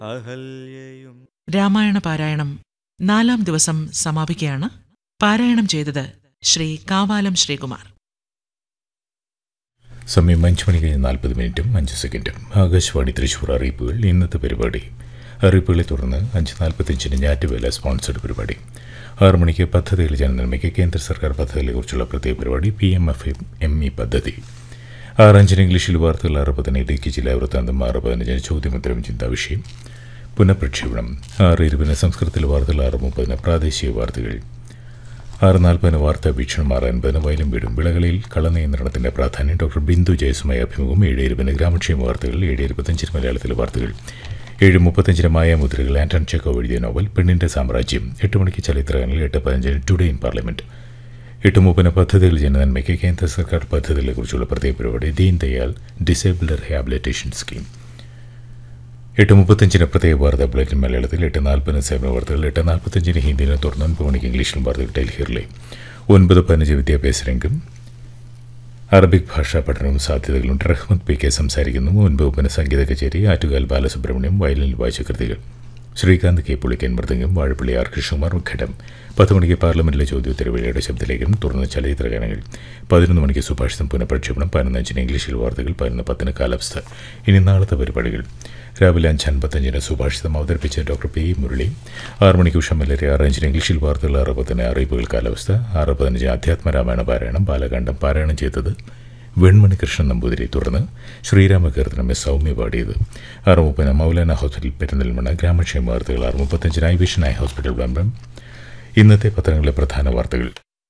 അഹല്യയും രാമായണ പാരായണം നാലാം ദിവസം സമാപിക്കുകയാണ് പാരായണം ചെയ്തത് ശ്രീ കാവാലം ശ്രീകുമാർ സമയം അഞ്ച് മണി കഴിഞ്ഞ് നാൽപ്പത് മിനിറ്റും അഞ്ച് സെക്കൻഡും ആകാശവാണി തൃശൂർ അറിയിപ്പുകൾ ഇന്നത്തെ പരിപാടി അറിയിപ്പുകളെ തുടർന്ന് അഞ്ച് നാൽപ്പത്തഞ്ചിന് ഞാറ്റുവേല സ്പോൺസർഡ് പരിപാടി ആറ് മണിക്ക് പദ്ധതികൾ ജനനന്മയ്ക്ക് കേന്ദ്ര സർക്കാർ പദ്ധതികളെക്കുറിച്ചുള്ള പ്രത്യേക പരിപാടി P M F M E പദ്ധതി ആറ് അഞ്ചിന് ഇംഗ്ലീഷിൽ വാർത്തകൾ ആറ് പതിന് ഇടുക്കി ജില്ലാ വൃത്താന്തം ആറ് പതിനഞ്ചിന് ചോദ്യമുത്തരം ചിന്താ വിഷയം പുനഃപ്രക്ഷേപണം ആറ് ഇരുപതിന് സംസ്കൃതത്തിൽ വാർത്തകൾ ആറ് മുപ്പതിന് പ്രാദേശിക വാർത്തകൾ ആറ് നാൽപ്പതിന് വാർത്താ വീക്ഷണം ആറ് അൻപതിന് വയലും വീടും വിളകളിൽ കളനിയന്ത്രണത്തിന്റെ പ്രാധാന്യം ഡോക്ടർ ബിന്ദു ജയസുമായി അഭിമുഖം ഏഴ് ഇരുപതിന് ഗ്രാമക്ഷേമ വാർത്തകൾ ഏഴ് ഇരുപത്തഞ്ചിന് മലയാളത്തിലെ വാർത്തകൾ ഏഴ് മുപ്പത്തഞ്ചിന് മായാമുദ്രകൾ ആന്റൺ ചെക്കോ എഴുതിയ നോവൽ പെണ്ണിന്റെ സാമ്രാജ്യം എട്ട് മണിക്ക് ചരിത്രഗാനങ്ങൾ എട്ട് പതിനഞ്ചിന് ടുഡേ ഇൻ പാർലമെന്റ് എട്ട് മുപ്പതിന് പദ്ധതികൾ ജനനന്മയ്ക്ക് കേന്ദ്ര സർക്കാർ പദ്ധതികളെക്കുറിച്ചുള്ള പ്രത്യേക പരിപാടി Deen Dayal disabled rehabilitation scheme എട്ട് മുപ്പത്തഞ്ചിന് പ്രത്യേക വാർത്താ ബുള്ളറ്റിൻ മലയാളത്തിൽ എട്ട് നാൽപ്പതിന് സേവന വാർത്തകൾ എട്ട് നാൽപ്പത്തഞ്ചിന് ഹിന്ദിയിലും തുടർന്ന് ഒൻപത് മണിക്ക് ഇംഗ്ലീഷിലും വാർത്തകൾ ഡൽഹിയിലെ ഒൻപത് പതിനഞ്ച് വിദ്യാഭ്യാസ രംഗം അറബിക് ഭാഷാ പഠനവും സാധ്യതകളും റഹ്മത്ത് പി കെ സംസാരിക്കുന്നു ഒൻപത് മുപ്പതിന് സംഗീത കച്ചേരി ആറ്റുകാൽ ബാലസുബ്രഹ്മണ്യം വയലിനിൽ വായിച്ച കൃതികൾ ശ്രീകാന്ത് കെ പുളിക്കൻ മൃദംഗം വാഴപ്പള്ളി ആർ കൃഷ്ണകുമാർ ഘടം പത്ത് മണിക്ക് പാർലമെന്റിലെ ചോദ്യോത്തരവേളയുടെ ശബ്ദലേഖനം തുറന്ന ചലച്ചിത്ര ഗാനങ്ങൾ പതിനൊന്ന് മണിക്ക് സുഭാഷിതം പുനഃപ്രക്ഷേപണം പതിനഞ്ചിന് ഇംഗ്ലീഷിൽ വാർത്തകൾ പതിനൊന്ന് പത്തിന് കാലാവസ്ഥ ഇനി നാളത്തെ പരിപാടികൾ രാവിലെ അഞ്ച് അൻപത്തഞ്ചിന് സുഭാഷിതം അവതരിപ്പിച്ച ഡോക്ടർ പി മുരളി ആറ് മണിക്ക് ഉഷമല്ലരി ആറ് അഞ്ചിന് ഇംഗ്ലീഷിൽ വാർത്തകൾ ആറ് പത്തിന് അറിയിപ്പുകൾ കാലാവസ്ഥ ആറ് പതിനഞ്ചിന് അധ്യാത്മരാമായണ പാരായണം ബാലകാണ്ഡം പാരായണം ചെയ്തത് വെൺമണി കൃഷ്ണൻ നമ്പൂതിരി തുടർന്ന് ശ്രീരാമകീർത്തനം എസ് സൗമ്യ പാടിയത് ആറ് മുപ്പതിന് മൗലാന ഹോസ്പിറ്റൽ പെരുന്തൽമണ്ണ ഗ്രാമക്ഷേമ വാർത്തകൾ ആറ് മുപ്പത്തഞ്ചിന് ഐ വിഷൻ ഐ ഹോസ്പിറ്റൽ ബമ്പം ഇന്നത്തെ പത്രങ്ങളിലെ പ്രധാന വാർത്തകൾ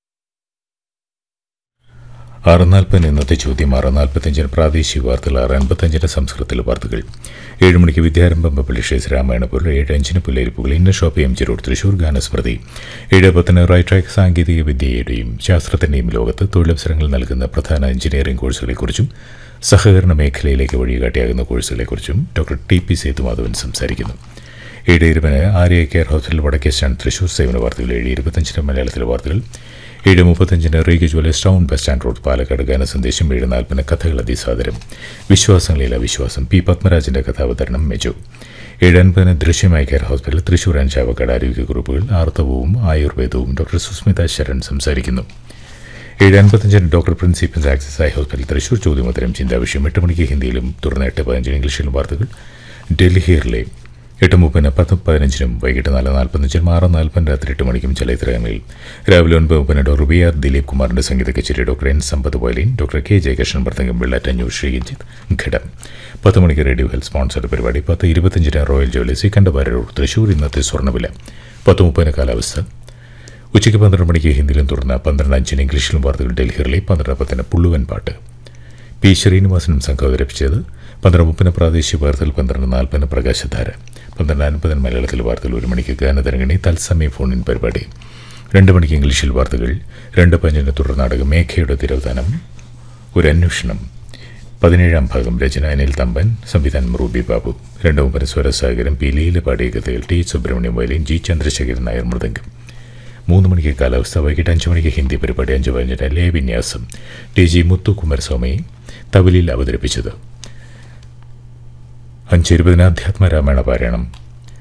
ആറ് നാൽപ്പതിന് ഇന്നത്തെ ചോദ്യം ആറ് നാൽപ്പത്തഞ്ചിന് പ്രാദേശിക വാർത്തകൾ ആറ് അൻപത്തഞ്ചിന് സംസ്കൃതത്തിലെ വാർത്തകൾ ഏഴ് മണിക്ക് വിദ്യാരംഭം പള്ളി ഷേസ് രാമായണപുരം ഏഴ് അഞ്ചിന് പുല്ലേരിപ്പുകൾ ഇന്ന shop M G road Thrissur ഗാനസ്മൃതി ഏഴ് പത്തിന് റൈറ്റ് ട്രാക്ക് സാങ്കേതിക വിദ്യയുടെയും ശാസ്ത്രത്തിൻ്റെയും ലോകത്ത് തൊഴിലവസരങ്ങൾ നൽകുന്ന പ്രധാന എഞ്ചിനീയറിംഗ് കോഴ്സുകളെക്കുറിച്ചും സഹകരണ മേഖലയിലേക്ക് വഴികാട്ടിയാകുന്ന കോഴ്സുകളെക്കുറിച്ചും ഡോക്ടർ ടി പി സേതുമാധവൻ സംസാരിക്കുന്നു ഏഴ് ഇരുപതിന് ആര്യ കെയർ ഹോസ്പിറ്റൽ വടക്കേ സ്റ്റാൻഡ് തൃശൂർ സേവന വാർത്തകൾ ഏഴ് ഇരുപത്തഞ്ചിന് മലയാളത്തിലെ വാർത്തകൾ ഏഴ് മുപ്പത്തഞ്ചിന് റീഗ jewellers town bus stand road Palakkad ഗാന സന്ദേശം ഏഴ് നാൽപ്പതിന് കഥകൾ അതിസാദരം വിശ്വാസങ്ങളിലെ അവിശ്വാസം പി പത്മരാജന്റെ കഥാവതരണം മെജു ഏഴ് അൻപതിന് ദൃശ്യമായ കെയർ ഹോസ്പിറ്റൽ തൃശൂർ അഞ്ചാവക്കാട് ആരോഗ്യക്കുറിപ്പുകൾ ആർത്തവവും ആയുർവേദവും ഡോക്ടർ സുസ്മിത ശരൺ സംസാരിക്കുന്നു ഏഴ് അൻപത്തഞ്ചിന് doctor principal access eye hospital Thrissur ചോദ്യോത്തരം ചിന്താവിഷയം എട്ട് മണിക്ക് ഹിന്ദിയിലും തുടർന്ന് എട്ട് പതിനഞ്ചിന് ഇംഗ്ലീഷിലും വാർത്തകൾ ഡൽഹിയിലെ എട്ട് മുപ്പതിന് പത്ത് പതിനഞ്ചിനും വൈകിട്ട് നാല് നാൽപ്പത്തഞ്ചിനും ആറ് നാൽപ്പതിന് രാത്രി എട്ട് മണിക്കും ചലച്ചിത്രങ്ങളിൽ രാവിലെ ഒൻപത് മുപ്പതിന് ഡോക്ടർ വി ആർ ദിലീപ് കുമാറിന്റെ സംഗീത കച്ചേരി doctor N Sampath violin doctor K Jayakrishnan പ്രസംഗം വെള്ളാറ്റഞ്ഞൂർ ശ്രീജിത്ത് ഘടം പത്ത് മണിക്ക് റേഡിയോ ഹെൽത്ത് സ്പോൺസർഡ് പരിപാടി പത്ത് ഇരുപത്തഞ്ചിന് റോയൽ ജ്വല്ലേഴ്സ് കണ്ടവാരൂർ തൃശൂർ ഇന്നത്തെ സ്വർണ്ണവില പത്ത് മുപ്പതിന് കാലാവസ്ഥ ഉച്ചയ്ക്ക് പന്ത്രണ്ട് മണിക്ക് ഹിന്ദിയിലും തുടർന്ന് പന്ത്രണ്ട് അഞ്ചിന് ഇംഗ്ലീഷിലും വാർത്തകൾ ഡൽഹിയിലെ പന്ത്രണ്ട് പത്തിന് പുള്ളുവൻ പാട്ട് പി ശ്രീനിവാസനും സംഘം അവതരിപ്പിച്ചത് പന്ത്രണ്ട് മുപ്പതിന് പ്രാദേശിക വാർത്തകൾ പന്ത്രണ്ട് നാൽപ്പതിന് പ്രകാശധാര പന്ത്രണ്ട് അൻപതിന് മലയാളത്തിൽ വാർത്തകൾ ഒരു മണിക്ക് ഗാനതരംഗിണി തത്സമയ ഫോണിൻ പരിപാടി രണ്ട് മണിക്ക് ഇംഗ്ലീഷിൽ വാർത്തകൾ രണ്ട് പഞ്ചിന് തുടർ നാടകം മേഘയുടെ തിരോധാനം ഒരു അന്വേഷണം പതിനേഴാം ഭാഗം രചന അനിൽ തമ്പൻ സംവിധാനം റൂബി ബാബു രണ്ട് മുപ്പതിന് സ്വരസാഗരം പി ലീല പാടിയ കഥകൾ T Subramaniam violin G Chandrasekharan Nair മൃദംഗം മൂന്ന് മണിക്ക് കാലാവസ്ഥ വൈകിട്ട് അഞ്ച് മണിക്ക് ഹിന്ദി പരിപാടി അഞ്ച് പതിനഞ്ചിന് ലേ വിന്യാസം ടി ജി മുത്തു കുമാരസ്വാമി തവലിൽ അവതരിപ്പിച്ചത് അഞ്ച് ഇരുപതിന് അധ്യാത്മ രാമായണ പാരായണം